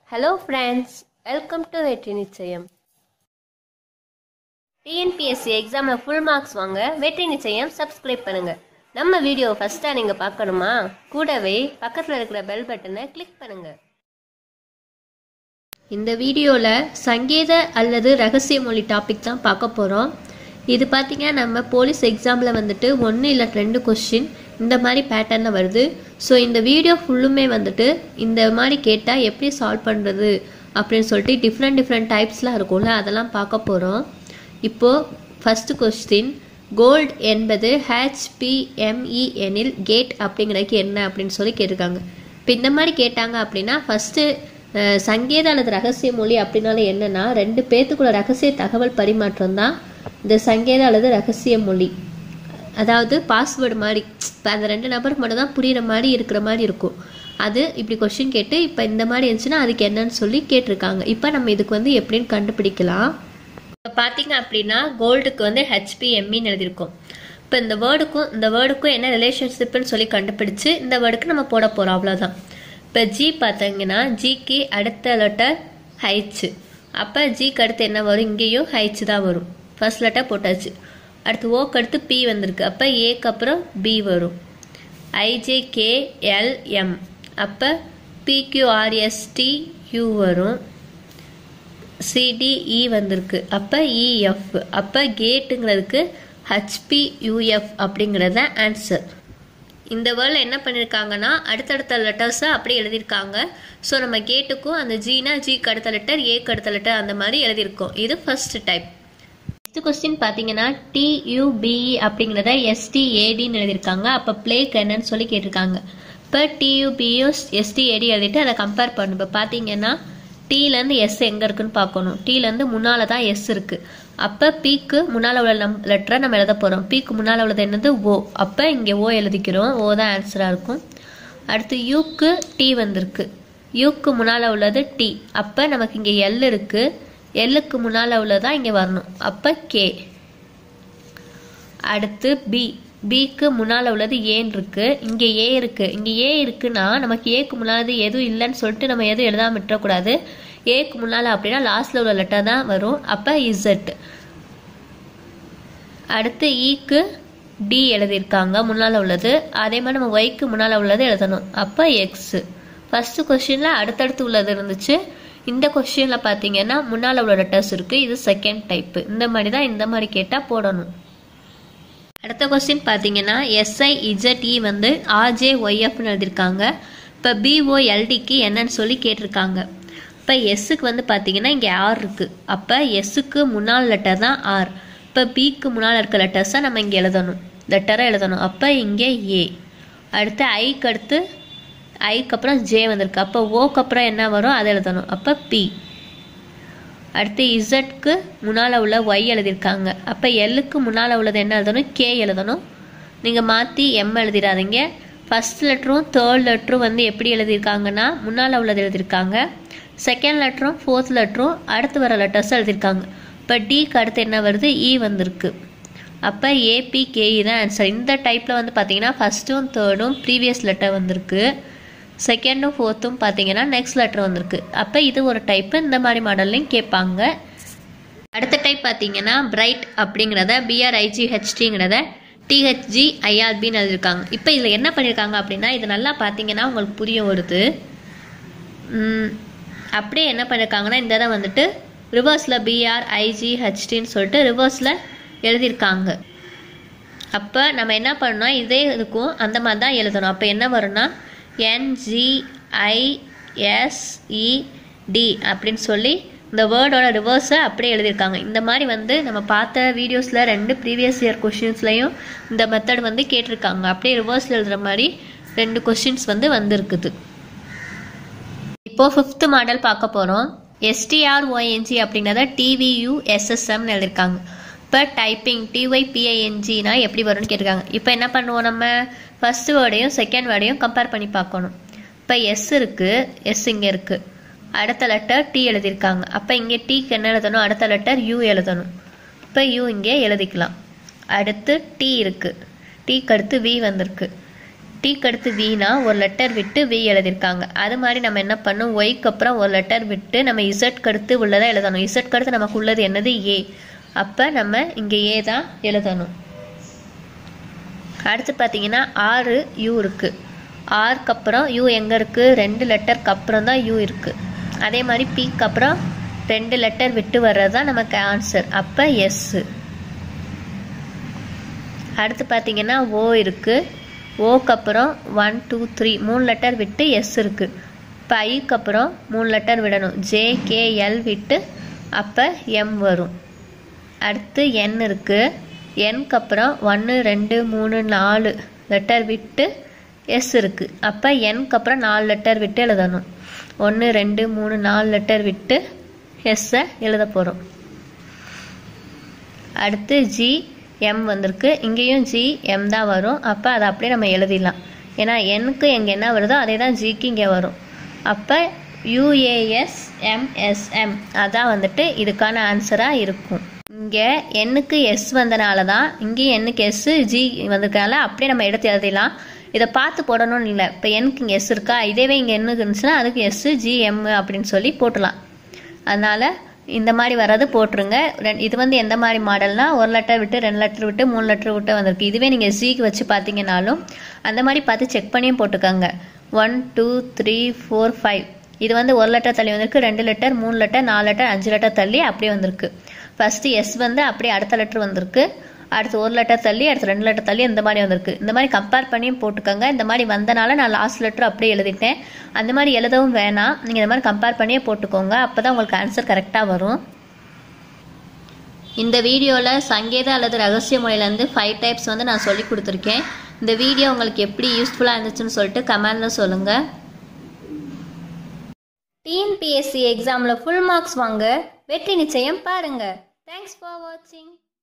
hello friends welcome to வெற்றி நிச்சயம் TNPSC எக்ஸாமில் ஃபுல் மார்க்ஸ் வாங்க வெற்றி நிச்சயம் சப்ஸ்கிரைப் பண்ணுங்க நம்ம வீடியோ ஃபஸ்ட்டாக நீங்கள் பார்க்கணுமா கூடவே பக்கத்தில் இருக்கிற பெல் பட்டனை கிளிக் பண்ணுங்க இந்த வீடியோவில் சங்கீத அல்லது ரகசிய மொழி டாபிக் தான் பார்க்க போகிறோம் இது பார்த்தீங்கன்னா நம்ம போலீஸ் எக்ஸாமில் வந்துட்டு ஒன்று இல்லை ரெண்டு கொஸ்டின் இந்த மாதிரி பேட்டர்னில் வருது ஸோ இந்த வீடியோ ஃபுல்லுமே வந்துட்டு இந்த மாதிரி கேட்டால் எப்படி சால்வ் பண்ணுறது அப்படின்னு சொல்லிட்டு டிஃப்ரெண்ட் டிஃப்ரெண்ட் டைப்ஸ்லாம் இருக்கும்ல அதெல்லாம் பார்க்க போகிறோம் இப்போது ஃபஸ்ட்டு கொஸ்டின் கோல்ட் என்பது ஹெச்பிஎம்இ எனில் கேட் அப்படிங்கிறதுக்கு என்ன அப்படின்னு சொல்லி கேட்டிருக்காங்க இப்போ இந்த மாதிரி கேட்டாங்க அப்படின்னா ஃபஸ்ட்டு சங்கீத அல்லது ரகசிய மொழி அப்படின்னால என்னன்னா ரெண்டு பேர்த்துக்குள்ள ரகசிய தகவல் பரிமாற்றம் தான் இந்த சங்கீத அல்லது ரகசிய மொழி அதாவது பாஸ்வேர்டு மாதிரி இப்போ அந்த ரெண்டு நபருக்கு மட்டும் தான் புரிகிற மாதிரி இருக்கிற மாதிரி இருக்கும் அது இப்படி கொஷின் கேட்டு இப்போ இந்த மாதிரி இருந்துச்சுன்னா அதுக்கு என்னன்னு சொல்லி கேட்டிருக்காங்க இப்போ நம்ம இதுக்கு வந்து எப்படின்னு கண்டுபிடிக்கலாம் இப்போ பார்த்தீங்க அப்படின்னா கோல்டுக்கு வந்து ஹெச்பிஎம்இன்னு எழுதியிருக்கோம் இப்போ இந்த வேர்டுக்கும் இந்த வேர்டுக்கும் என்ன ரிலேஷன்ஷிப்னு சொல்லி கண்டுபிடிச்சு இந்த வேர்டுக்கு நம்ம போட போகிறோம் அவ்வளோதான் இப்போ ஜி பார்த்தீங்கன்னா ஜிக்கு அடுத்த லெட்டர் ஹைச்சு அப்போ ஜிக்கு அடுத்து என்ன வரும் இங்கேயும் ஹைச்சு தான் வரும் ஃபர்ஸ்ட் லெட்டர் போட்டாச்சு அடுத்து ஓக்கு அடுத்து பி வந்திருக்கு அப்போ ஏக்கு அப்புறம் பி வரும் ஐஜேகேஎல்எம் அப்போ பிக்யூஆர்எஸ்டி யூ வரும் சிடிஇ வந்திருக்கு அப்போ இஎஃப் அப்போ கேட்டுங்கிறதுக்கு ஹச்பி யூஎஃப் அப்படிங்கிறத ஆன்சர் இந்த வேர்டில் என்ன பண்ணியிருக்காங்கன்னா அடுத்தடுத்த லெட்டர்ஸை அப்படியே எழுதியிருக்காங்க ஸோ நம்ம கேட்டுக்கும் அந்த ஜினா ஜிக்கு அடுத்த லெட்டர் ஏக்கு அடுத்த லெட்டர் அந்த மாதிரி எழுதியிருக்கோம் இது ஃபர்ஸ்ட் டைப் நெக்ஸ்ட் கொஸ்டின் பார்த்தீங்கன்னா டியூபிஇ அப்படிங்கிறத எஸ்டிஏடின்னு எழுதியிருக்காங்க அப்போ பிளேக்கு என்னன்னு சொல்லி கேட்டிருக்காங்க இப்போ டியூபியும் எஸ்டிஏடி எழுதிட்டு அதை கம்பேர் பண்ணு இப்போ பார்த்தீங்கன்னா டீலேருந்து எஸ் எங்கே இருக்குன்னு பார்க்கணும் டீலேருந்து முன்னால் தான் எஸ் இருக்குது அப்போ பீக்கு முன்னால் உள்ள நம் லெட்டரை நம்ம எழுத போகிறோம் பீக்கு முன்னால் உள்ளது என்னது ஓ அப்போ இங்கே ஓ எழுதிக்கிறோம் ஓ தான் ஆன்சராக இருக்கும் அடுத்து யூக்கு டி வந்திருக்கு யூக்கு முன்னால் உள்ளது டி அப்போ நமக்கு இங்கே எல் இருக்குது எல்லுக்கு முன்னால் உள்ளதான் இங்கே வரணும் அப்போ கே அடுத்து பி பிக்கு முன்னால் உள்ளது ஏன் இருக்கு இங்கே ஏ இருக்கு இங்கே ஏ இருக்குன்னா நமக்கு ஏக்கு முன்னாலது எதுவும் இல்லைன்னு சொல்லிட்டு நம்ம எதுவும் எழுதாம விட்டுறக்கூடாது ஏக்கு முன்னால் அப்படின்னா லாஸ்ட்ல உள்ள லெட்டர் தான் வரும் அப்போ இசட் அடுத்து ஈக்கு டி எழுதியிருக்காங்க முன்னால் உள்ளது அதே மாதிரி நம்ம ஒய்க்கு முன்னால் உள்ளது எழுதணும் அப்போ எக்ஸ் ஃபர்ஸ்ட் கொஸ்டினில் அடுத்தடுத்து உள்ளது இருந்துச்சு இந்த கொஸ்டினில் பார்த்தீங்கன்னா முன்னால் உள்ள லெட்டர்ஸ் இருக்குது இது செகண்ட் டைப்பு இந்த மாதிரி தான் இந்த மாதிரி கேட்டால் போடணும் அடுத்த கொஸ்டின் பார்த்தீங்கன்னா எஸ்ஐ இஜட்இ வந்து ஆர்ஜே ஒய்எஃப்னு எழுதியிருக்காங்க இப்போ பிஓஎல்டிக்கு என்னன்னு சொல்லி கேட்டிருக்காங்க இப்போ எஸ்ஸுக்கு வந்து பார்த்தீங்கன்னா இங்கே ஆர் இருக்குது அப்போ எஸ்ஸுக்கு முன்னால் லெட்டர் தான் ஆர் இப்போ பிக்கு முன்னால் இருக்க லெட்டர்ஸை நம்ம இங்கே எழுதணும் லெட்டரை எழுதணும் அப்போ இங்கே ஏ அடுத்து ஐக்கு அடுத்து ஐக்கு அப்புறம் ஜே வந்திருக்கு அப்போ ஓக்கு அப்புறம் என்ன வரும் அதை எழுதணும் அப்போ பி அடுத்து இசட்க்கு முன்னால் உள்ள ஒய் எழுதியிருக்காங்க அப்போ எல்லுக்கு முன்னால் உள்ளது என்ன எழுதணும் கே எழுதணும் நீங்கள் மாற்றி எம் எழுதிடாதீங்க ஃபஸ்ட் லெட்டரும் தேர்ட் லெட்டரும் வந்து எப்படி எழுதியிருக்காங்கன்னா முன்னால் உள்ளது எழுதியிருக்காங்க செகண்ட் லெட்டரும் ஃபோர்த் லெட்டரும் அடுத்து வர லெட்டர்ஸ் எழுதியிருக்காங்க இப்போ டிக்கு அடுத்து என்ன வருது இ வந்திருக்கு அப்போ ஏபிகேஇ தான் ஆன்சர் இந்த டைப்பில் வந்து பார்த்தீங்கன்னா ஃபஸ்ட்டும் தேர்டும் ப்ரீவியஸ் லெட்டர் வந்திருக்கு செகண்டும் ஃபோர்த்தும் பார்த்தீங்கன்னா நெக்ஸ்ட் லெட்டர் வந்திருக்கு அப்போ இது ஒரு டைப்பு இந்த மாதிரி மாடல்லையும் கேட்பாங்க அடுத்த டைப் பார்த்தீங்கன்னா பிரைட் அப்படிங்கிறத பிஆர்ஐஜிஹெச்டிங்கிறத டிஹெச்ஜி ஐஆர்பின்னு எழுதியிருக்காங்க இப்போ இதில் என்ன பண்ணியிருக்காங்க அப்படின்னா இது நல்லா பார்த்தீங்கன்னா உங்களுக்கு புரிய வருது அப்படியே என்ன பண்ணியிருக்காங்கன்னா இந்த இதை வந்துட்டு ரிவர்ஸில் பிஆர் ஐஜிஹெச்டின்னு சொல்லிட்டு ரிவர்ஸில் எழுதியிருக்காங்க அப்போ நம்ம என்ன பண்ணோம் இதே இதுக்கும் அந்த மாதிரி தான் எழுதணும் அப்போ என்ன வரும்னா என்ஜிஐஎஸ்இடி அப்படின்னு சொல்லி இந்த வேர்டோட ரிவர்ஸை அப்படியே எழுதியிருக்காங்க இந்த மாதிரி வந்து நம்ம பார்த்த வீடியோஸில் ரெண்டு ப்ரீவியஸ் இயர் கொஷின்ஸ்லையும் இந்த மெத்தட் வந்து கேட்டிருக்காங்க அப்படியே ரிவர்ஸில் எழுதுகிற மாதிரி ரெண்டு கொஷின்ஸ் வந்து வந்திருக்குது இப்போது ஃபிஃப்த்து மாடல் பார்க்க போகிறோம் எஸ்டிஆர்ஒஎன்ஜி அப்படிங்கிறத டிவியூ எஸ்எஸ்எம்னு எழுதியிருக்காங்க இப்போ டைப்பிங் டிஒய்பிஐஎன்ஜினா எப்படி வரும்னு கேட்டிருக்காங்க இப்போ என்ன பண்ணுவோம் நம்ம ஃபர்ஸ்ட் வேர்டையும் செகண்ட் வேர்டையும் கம்பேர் பண்ணி பார்க்கணும் இப்போ எஸ் இருக்குது எஸ் இங்கே இருக்குது அடுத்த லெட்டர் டி எழுதியிருக்காங்க அப்போ இங்கே டீக்கு என்ன எழுதணும் அடுத்த லெட்டர் யூ எழுதணும் இப்போ யூ இங்கே எழுதிக்கலாம் அடுத்து டி இருக்குது டீக்கு அடுத்து வி வந்திருக்கு டீக்கு அடுத்து வீனா ஒரு லெட்டர் விட்டு வி எழுதியிருக்காங்க அது மாதிரி நம்ம என்ன பண்ணணும் ஒய்க்கு அப்புறம் ஒரு லெட்டர் விட்டு நம்ம இசட்க்கு அடுத்து உள்ளதை எழுதணும் இசட்க்கு அடுத்து நமக்கு உள்ளது என்னது ஏ அப்போ நம்ம இங்கே ஏ தான் எழுதணும் அடுத்து பார்த்தீங்கன்னா ஆறு யூ இருக்குது ஆருக்கு அப்புறம் யூ எங்கே இருக்குது ரெண்டு லெட்டருக்கு அப்புறம் தான் யூ இருக்குது அதே மாதிரி பிக்கு அப்புறம் ரெண்டு லெட்டர் விட்டு வர்றது தான் நமக்கு ஆன்சர் அப்போ எஸ்ஸு அடுத்து பார்த்தீங்கன்னா ஓ இருக்குது ஓக்கு அப்புறம் ஒன் டூ த்ரீ மூணு லெட்டர் விட்டு எஸ் இருக்குது இப்போ ஐக்கு அப்புறம் மூணு லெட்டர் விடணும் ஜே கே எல் விட்டு அப்போ எம் வரும் அடுத்து என் இருக்குது என்க்கு அப்புறம் ஒன்று ரெண்டு மூணு நாலு லெட்டர் விட்டு எஸ் இருக்குது அப்போ என்க்கு அப்புறம் நாலு லெட்டர் விட்டு எழுதணும் ஒன்று ரெண்டு மூணு நாலு லெட்டர் விட்டு எஸ்ஸை எழுத போகிறோம் அடுத்து ஜி எம் வந்திருக்கு இங்கேயும் ஜி எம் தான் வரும் அப்போ அதை அப்படியே நம்ம எழுதிடலாம் ஏன்னா எண்ணுக்கு எங்கே என்ன வருதோ அதே தான் ஜிக்கு இங்கே வரும் அப்போ யூஏஎஸ் எம்எஸ்எம் அதான் வந்துட்டு இதுக்கான ஆன்சராக இருக்கும் இங்கே எண்ணுக்கு எஸ் வந்தனால தான் இங்கேயும் எண்ணுக்கு எஸ் ஜி வந்திருக்கனால அப்படியே நம்ம எடுத்து எழுதிடலாம் இதை பார்த்து போடணும்னு இல்லை இப்போ எண்ணுக்கு இங்கே எஸ் இருக்கா இதேவே இங்கே என்னுக்கு இருந்துச்சுன்னா அதுக்கு எஸ் ஜி எம் அப்படின்னு சொல்லி போட்டுடலாம் அதனால் இந்த மாதிரி வர்றது போட்டுருங்க ரெண் இது வந்து எந்த மாதிரி மாடல்னா ஒரு லெட்டர் விட்டு ரெண்டு லெட்டர் விட்டு மூணு லெட்டர் விட்டு வந்திருக்கு இதுவே நீங்கள் ஜிக்கு வச்சு பார்த்தீங்கனாலும் அந்த மாதிரி பார்த்து செக் பண்ணியும் போட்டுக்கோங்க one two three four five இது வந்து ஒரு லெட்டர் தள்ளி வந்திருக்கு ரெண்டு லெட்டர் மூணு லெட்டர் நாலு லெட்டர் அஞ்சு லெட்டர் தள்ளி அப்படியே வந்திருக்கு ஃபஸ்ட்டு எஸ் வந்து அப்படியே அடுத்த லெட்டர் வந்திருக்கு அடுத்து ஒரு லெட்டர் தள்ளி அடுத்து ரெண்டு லெட்டர் தள்ளி இந்த மாதிரி வந்திருக்கு இந்த மாதிரி கம்பேர் பண்ணியும் போட்டுக்கோங்க இந்த மாதிரி வந்தனால நான் லாஸ்ட் லெட்டர் அப்படியே எழுதிட்டேன் அந்த மாதிரி எழுதவும் வேணாம் நீங்கள் இந்த மாதிரி கம்பேர் பண்ணியே போட்டுக்கோங்க அப்போ தான் உங்களுக்கு ஆன்சர் கரெக்டாக வரும் இந்த வீடியோவில் சங்கீத அல்லது ரகசிய மொழியிலேருந்து ஃபைவ் டைப்ஸ் வந்து நான் சொல்லி கொடுத்துருக்கேன் இந்த வீடியோ உங்களுக்கு எப்படி யூஸ்ஃபுல்லாக இருந்துச்சுன்னு சொல்லிட்டு கமெண்டில் சொல்லுங்கள் டிஎன்பிஎஸ்சி எக்ஸாமில் ஃபுல் மார்க்ஸ் வாங்க வெற்றி நிச்சயம் பாருங்க தேங்க்ஸ் ஃபார் வாட்சிங்